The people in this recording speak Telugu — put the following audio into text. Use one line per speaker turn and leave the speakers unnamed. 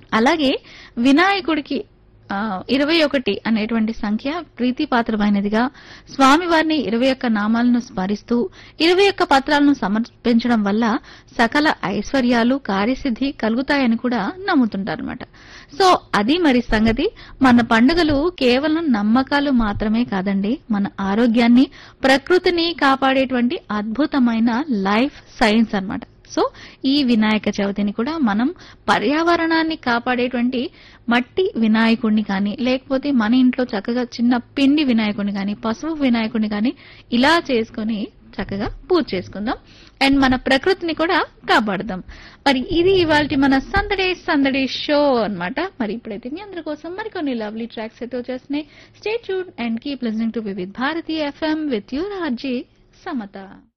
అలాగే వినాయకుడికి ఇరవై ఒకటి అనేటువంటి సంఖ్య ప్రీతిపాత్రమైనదిగా స్వామివారిని ఇరవై ఒక్క నామాలను స్మరిస్తూ ఇరవై ఒక్క పత్రాలను సమర్పించడం వల్ల సకల ఐశ్వర్యాలు కార్యసిద్ధి కలుగుతాయని కూడా నమ్ముతుంటారన్నమాట సో అది మరి సంగతి మన పండుగలు కేవలం నమ్మకాలు మాత్రమే కాదండి మన ఆరోగ్యాన్ని ప్రకృతిని కాపాడేటువంటి అద్భుతమైన లైఫ్ సైన్స్ అన్నమాట సో ఈ వినాయక చవితిని కూడా మనం పర్యావరణాన్ని కాపాడేటువంటి మట్టి వినాయకుడిని కానీ లేకపోతే మన ఇంట్లో చక్కగా చిన్న పిండి వినాయకుడిని కానీ పసుపు వినాయకుడిని కానీ ఇలా చేసుకొని చక్కగా పూజ చేసుకుందాం అండ్ మన ప్రకృతిని కూడా కాపాడదాం మరి ఇది ఇవాళ మన సందడే సందడే షో అన్నమాట మరి ఇప్పుడైతే మీ అందరి కోసం మరికొన్ని లవ్లీ ట్రాక్స్ అయితే వచ్చేస్తున్నాయి stay tune and keep listening to with భారతీయ FM with your RJ Samata